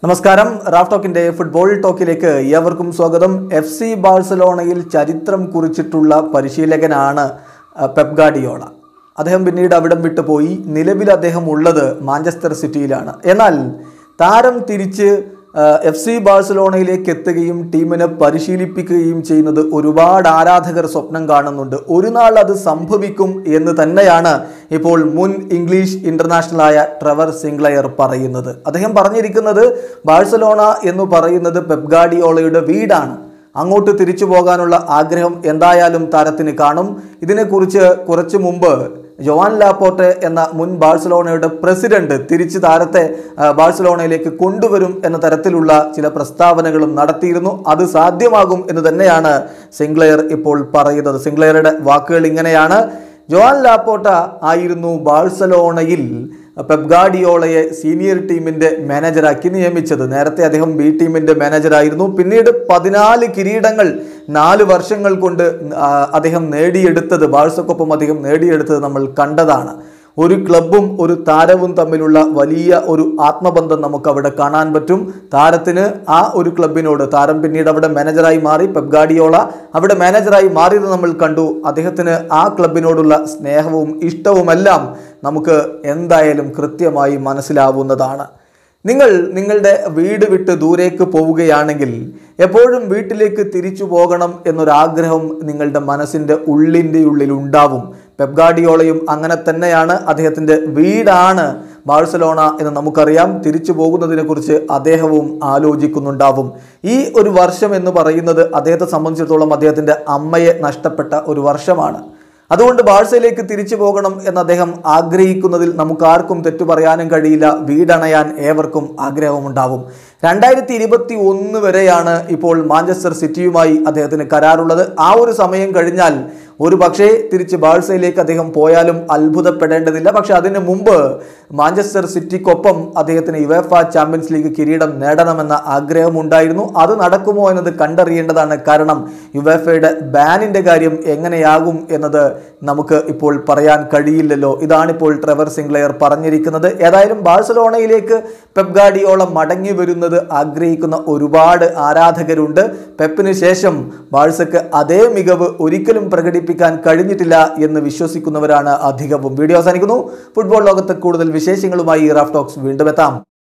നമസ്കാരം Raf ടോക്കിന്റെ football ടോക്കിലേക്ക് ഏവർക്കും സ്വാഗതം എഫ് സി ബാഴ്സലോണയിൽ ചരിത്രം കുറിച്ചിട്ടുള്ള പരിശീലകനാണ് അഹ്, പെപ് ഗാർഡിയോള അദ്ദേഹം പിന്നീട് അവിടം വിട്ടു പോയി നിലവിൽ അദ്ദേഹം ഉള്ളത് മാഞ്ചസ്റ്റർ സിറ്റിയിലാണ് എന്നാൽ താരം തിരിച്ച് എഫ് സി ബാഴ്സലോണയിലേക്ക് എത്തുകയും ടീമിനെ പരിശീലിപ്പിക്കുകയും ചെയ്യുന്നത് ഒരുപാട് ആരാധകർ സ്വപ്നം കാണുന്നുണ്ട് ഒരു നാൾ അത് സംഭവിക്കും എന്ന് തന്നെയാണ് ഇപ്പോൾ മുൻ ഇംഗ്ലീഷ് ഇന്റർനാഷണലായ ട്രെവർ സിംഗ്ലയർ പറയുന്നത് അദ്ദേഹം പറഞ്ഞിരിക്കുന്നത് ബാഴ്സലോണ എന്ന് പറയുന്നത് പെപ്ഗാഡിയോളയുടെ വീടാണ് അങ്ങോട്ട് തിരിച്ചു പോകാനുള്ള ആഗ്രഹം എന്തായാലും താരത്തിന് കാണും ഇതിനെക്കുറിച്ച് കുറച്ചു മുമ്പ് ജോവാൻ ലാപ്പോർട്ട് എന്ന മുൻ ബാഴ്സലോണയുടെ പ്രസിഡന്റ് തിരിച്ച് താരത്തെ ആ, ബാഴ്സലോണയിലേക്ക് കൊണ്ടുവരും എന്ന തരത്തിലുള്ള ചില പ്രസ്താവനകളും നടത്തിയിരുന്നു അത് സാധ്യമാകും എന്ന് തന്നെയാണ് സിംഗ്ലെയർ ഇപ്പോൾ പറയുന്നത് സിംഗ്ലെയറുടെ വാക്കുകൾ ഇങ്ങനെയാണ് ജോവാൻ ലാപ്പോട്ട ആയിരുന്നു ബാഴ്സലോണയിൽ പെപ്ഗാഡിയോളയെ സീനിയർ ടീമിന്റെ മാനേജറാക്കി നിയമിച്ചത് നേരത്തെ അദ്ദേഹം ബി ടീമിന്റെ മാനേജറായിരുന്നു പിന്നീട് പതിനാല് കിരീടങ്ങൾ നാല് വർഷങ്ങൾ കൊണ്ട് ആ, അദ്ദേഹം നേടിയെടുത്തത് ബാഴ്സക്കൊപ്പം അദ്ദേഹം നേടിയെടുത്തത് നമ്മൾ കണ്ടതാണ് ഒരു ക്ലബും ഒരു താരവും തമ്മിലുള്ള വലിയ ഒരു ആത്മബന്ധം നമുക്ക് അവിടെ കാണാൻ പറ്റും താരത്തിന് ആ ഒരു ക്ലബിനോട് താരം പിന്നീട് അവിടെ മാനേജറായി മാറി പെപ്ഗാഡിയോള അവിടെ മാനേജറായി മാറിയത് നമ്മൾ കണ്ടു അദ്ദേഹത്തിന് ആ ക്ലബിനോടുള്ള സ്നേഹവും ഇഷ്ടവുമെല്ലാം നമുക്ക് എന്തായാലും കൃത്യമായി മനസ്സിലാവുന്നതാണ് നിങ്ങൾ നിങ്ങളുടെ വീട് വിട്ട് ദൂരേക്ക് പോവുകയാണെങ്കിൽ എപ്പോഴും വീട്ടിലേക്ക് തിരിച്ചു പോകണം എന്നൊരാഗ്രഹം നിങ്ങളുടെ മനസ്സിൻ്റെ ഉള്ളിൻ്റെ ഉള്ളിൽ ഉണ്ടാവും പെപ്ഗാഡിയോളയും അങ്ങനെ തന്നെയാണ് അദ്ദേഹത്തിൻ്റെ വീടാണ് ബാഴ്സലോണ എന്ന് നമുക്കറിയാം തിരിച്ചു പോകുന്നതിനെക്കുറിച്ച് അദ്ദേഹവും ആലോചിക്കുന്നുണ്ടാവും ഈ ഒരു വർഷം എന്ന് പറയുന്നത് അദ്ദേഹത്തെ സംബന്ധിച്ചിടത്തോളം അദ്ദേഹത്തിൻ്റെ അമ്മയെ നഷ്ടപ്പെട്ട ഒരു വർഷമാണ് അതുകൊണ്ട് ബാഴ്സയിലേക്ക് തിരിച്ചു പോകണം എന്ന് അദ്ദേഹം ആഗ്രഹിക്കുന്നതിൽ നമുക്ക് ആർക്കും തെറ്റു പറയാനും കഴിയില്ല വീടണയാൻ ഏവർക്കും ആഗ്രഹമുണ്ടാവും രണ്ടായിരത്തി ഇരുപത്തി ഒന്ന് വരെയാണ് ഇപ്പോൾ മാഞ്ചസ്റ്റർ സിറ്റിയുമായി അദ്ദേഹത്തിന് കരാറുള്ളത് ആ ഒരു സമയം കഴിഞ്ഞാൽ ഒരു പക്ഷേ തിരിച്ച് ബാഴ്സയിലേക്ക് അദ്ദേഹം പോയാലും അത്ഭുതപ്പെടേണ്ടതില്ല പക്ഷെ അതിന് മുമ്പ് മാഞ്ചസ്റ്റർ സിറ്റിക്കൊപ്പം അദ്ദേഹത്തിന് യുവേഫ ചാമ്പ്യൻസ് ലീഗ് കിരീടം നേടണമെന്ന ആഗ്രഹമുണ്ടായിരുന്നു അത് നടക്കുമോ എന്നത് കണ്ടറിയേണ്ടതാണ് കാരണം യുവേഫയുടെ ബാനിന്റെ കാര്യം എങ്ങനെയാകും എന്നത് നമുക്ക് ഇപ്പോൾ പറയാൻ കഴിയില്ലല്ലോ ഇതാണിപ്പോൾ ട്രെവർ സിംഗ്ലെയർ പറഞ്ഞിരിക്കുന്നത് ഏതായാലും ബാഴ്സലോണയിലേക്ക് പെപ് ഗാർഡിയോള മടങ്ങി വരുന്നത് ആഗ്രഹിക്കുന്ന ഒരുപാട് ആരാധകരുണ്ട് പെപ്പിന് ശേഷം ബാഴ്സക്ക് അതേ മികവ് ഒരിക്കലും പ്രകടിപ്പിക്കാൻ കഴിഞ്ഞിട്ടില്ല എന്ന് വിശ്വസിക്കുന്നവരാണ് അധികവും വീഡിയോ അവസാനിക്കുന്നു ഫുട്ബോൾ ലോകത്ത് കൂടുതൽ വിശേഷങ്ങളുമായി റാഫ് ടോക്സ് വീണ്ടും എത്താം